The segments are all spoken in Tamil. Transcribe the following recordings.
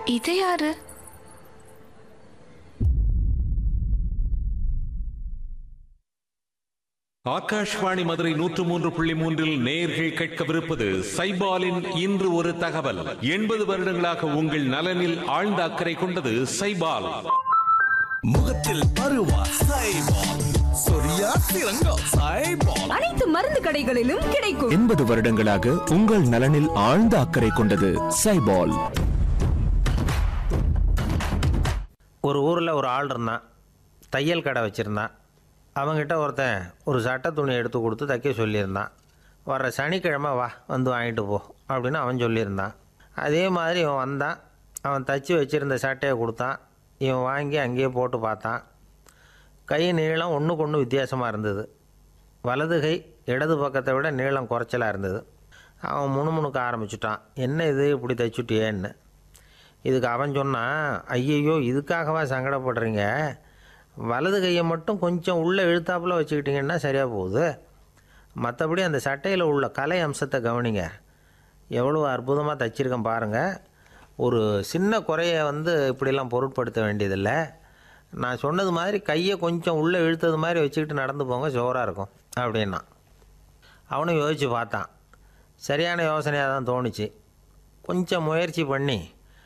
இது யாரு ஆகாஷ்வாணி மதுரை நூற்று மூன்று புள்ளி மூன்றில் நேர்கள் கேட்கவிருப்பது சைபாலின் இன்று ஒரு தகவல் எண்பது வருடங்களாக உங்கள் நலனில் ஆழ்ந்த அக்கறை கொண்டது சைபால் முகத்தில் பருவா சைபால் சொரியா சிறங்கோ சைபால் அனைத்து மருந்து கடைகளிலும் கிடைக்கும் எண்பது வருடங்களாக உங்கள் நலனில் ஆழ்ந்த அக்கறை கொண்டது சைபால் ஒரு ஊரில் ஒரு ஆள் இருந்தான் தையல் கடை வச்சுருந்தான் அவங்ககிட்ட ஒருத்தன் ஒரு சட்டை துணி எடுத்து கொடுத்து தைக்க சொல்லியிருந்தான் வர்ற சனிக்கிழமை வா வந்து வாங்கிட்டு போ அப்படின்னு அவன் சொல்லியிருந்தான் அதே மாதிரி இவன் வந்தான் அவன் தச்சு வச்சுருந்த சட்டையை கொடுத்தான் இவன் வாங்கி அங்கேயே போட்டு பார்த்தான் கை நீளம் ஒன்றுக்கு ஒன்று வித்தியாசமாக இருந்தது வலது கை இடது பக்கத்தை விட நீளம் குறைச்சலாக இருந்தது அவன் முணுமுணுக்க ஆரம்பிச்சிட்டான் என்ன இது இப்படி தைச்சுட்டியேன்னு இதுக்கு அவன் சொன்னான் ஐயையோ இதுக்காகவா சங்கடப்படுறீங்க வலது கையை மட்டும் கொஞ்சம் உள்ளே இழுத்தாப்புல வச்சுக்கிட்டிங்கன்னா சரியாக போகுது மற்றபடி அந்த சட்டையில் உள்ள கலை அம்சத்தை கவனிங்க எவ்வளோ அற்புதமாக தைச்சிருக்கேன் பாருங்கள் ஒரு சின்ன குறைய வந்து இப்படிலாம் பொருட்படுத்த வேண்டியதில்லை நான் சொன்னது மாதிரி கையை கொஞ்சம் உள்ளே இழுத்தது மாதிரி வச்சுக்கிட்டு நடந்து போங்க ஜோராக இருக்கும் அப்படின்னா அவனும் யோசித்து பார்த்தான் சரியான யோசனையாக தான் தோணுச்சு கொஞ்சம் முயற்சி பண்ணி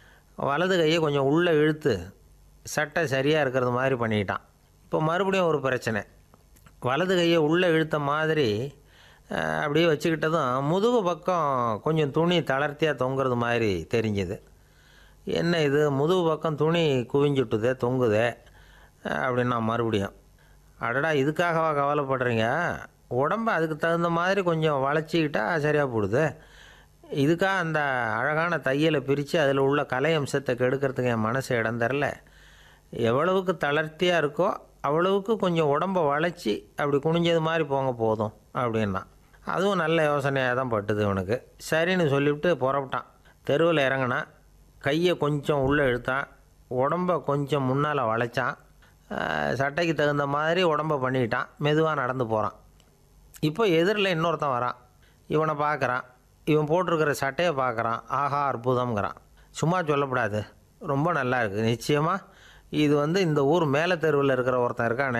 வலது கையை கொஞ்சம் உள்ளே இழுத்து சட்டை சரியாக இருக்கிறது மாதிரி பண்ணிட்டான் இப்போ மறுபடியும் ஒரு பிரச்சனை வலது கையை உள்ளே இழுத்த மாதிரி அஹ், அப்படியே வச்சுக்கிட்டதும் முதுகு பக்கம் கொஞ்சம் துணி தளர்த்தியாக தொங்குறது மாதிரி தெரிஞ்சுது என்ன இது முதுகு பக்கம் துணி குவிஞ்சுட்டுதே தொங்குதே அஹ், அப்படின்னா மறுபடியும் அடடா இதுக்காகவா கவலைப்படுறீங்க உடம்ப அதுக்கு தகுந்த மாதிரி கொஞ்சம் வளைச்சிக்கிட்டா சரியாக போடுது இதுக்காக அந்த அழகான தையலை பிரித்து அதில் உள்ள கலை அம்சத்தை கெடுக்கிறதுக்கு என் மனசு இடம் தரல எவ்வளவுக்கு தளர்த்தியாக இருக்கோ அவ்வளவுக்கு கொஞ்சம் உடம்ப வளைச்சி அப்படி குனிஞ்சது மாதிரி போங்க போதும் அப்படின்னா அதுவும் நல்ல யோசனையாக தான் பட்டுது இவனுக்கு சரின்னு சொல்லிவிட்டு புறப்பட்டான் தெருவில் இறங்கினான் கையை கொஞ்சம் உள்ளே இழுத்தான் உடம்ப கொஞ்சம் முன்னால் வளைச்சான் அஹ், சட்டைக்கு தகுந்த மாதிரி உடம்ப பண்ணிக்கிட்டான் மெதுவாக நடந்து போகிறான் இப்போ எதிரில் இன்னொருத்தன் வரான் இவனை பார்க்குறான் இவன் போட்டிருக்கிற சட்டையை பார்க்குறான் ஆஹா அற்புதம்ங்கிறான் சும்மா சொல்லக்கூடாது ரொம்ப நல்லா இருக்குது நிச்சயமாக இது வந்து இந்த ஊர் மேலே தெருவில் இருக்கிற ஒருத்தன் இருக்கானே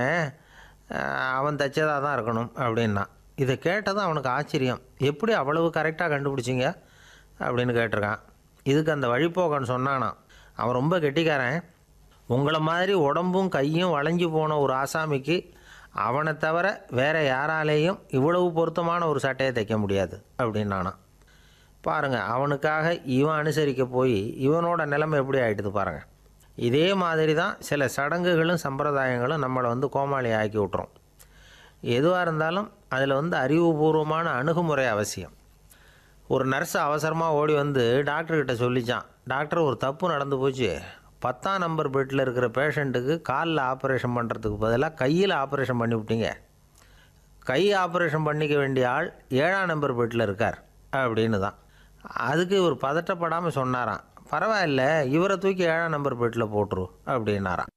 அஹ், அவன் தைச்சதாக தான் இருக்கணும் அப்படின்னா இதை கேட்டதும் அவனுக்கு ஆச்சரியம் எப்படி அவ்வளவு கரெக்டாக கண்டுபிடிச்சிங்க அப்படின்னு கேட்டிருக்கான் இதுக்கு அந்த வழிப்போக்கன் சொன்னானாம் அவன் ரொம்ப கெட்டிக்காரன் உங்களை மாதிரி உடம்பும் கையும் வளைஞ்சு போன ஒரு ஆசாமிக்கு அவனை தவிர வேற யாராலேயும் இவ்வளவு பொருத்தமான ஒரு சட்டையை தைக்க முடியாது அப்படின்னானா பாருங்க அவனுக்காக இவன் அனுசரிக்க போய் இவனோட நிலைமை எப்படி ஆயிட்டுது பாருங்க இதே மாதிரி தான் சில சடங்குகளும் சம்பிரதாயங்களும் நம்மளை வந்து கோமாளி ஆக்கி விட்டுரும் எதுவாக இருந்தாலும் அதில் வந்து அறிவுபூர்வமான அணுகுமுறை அவசியம் ஒரு நர்ஸ் அவசரமாக ஓடி வந்து டாக்டர்கிட்ட சொல்லிச்சான் டாக்டர் ஒரு தப்பு நடந்து போச்சு பத்தாம் நம்பர் பெட்டில் இருக்கிற பேஷண்ட்டுக்கு காலில் ஆப்ரேஷன் பண்ணுறதுக்கு பதிலாக கையில் ஆப்ரேஷன் பண்ணி விட்டீங்க கை ஆப்ரேஷன் பண்ணிக்க வேண்டிய ஆள் ஏழாம் நம்பர் பெட்டில் இருக்கார் அப்படின்னு தான் அதுக்கு இவர் பதட்டப்படாமல் சொன்னாராம் பரவாயில்ல இவரை தூக்கி ஏழாம் நம்பர் பெட்டில் போட்டுரு அப்படின்னாராம்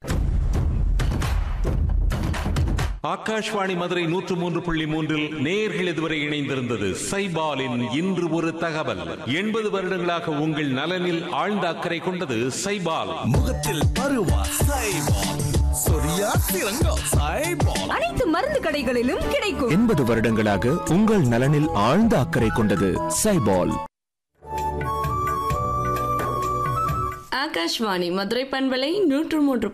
ஆகாஷ்வாணி மதுரை நூற்று மூன்று புள்ளி மூன்றில் நேர்கள் இதுவரை இணைந்திருந்தது சைபாலின் இன்று ஒரு தகவல் எண்பது வருடங்களாக உங்கள் நலனில் ஆழ்ந்த அக்கறை கொண்டது சைபால் முகத்தில் பருவா சைபால் சொரியா சிறங்கோ சைபால் அனைத்து மருந்து கடைகளிலும் கிடைக்கும் எண்பது வருடங்களாக உங்கள் நலனில் ஆழ்ந்த அக்கறை கொண்டது சைபால் ஆகாஷ்வாணி மதுரை பண்பலை நூற்று மூன்று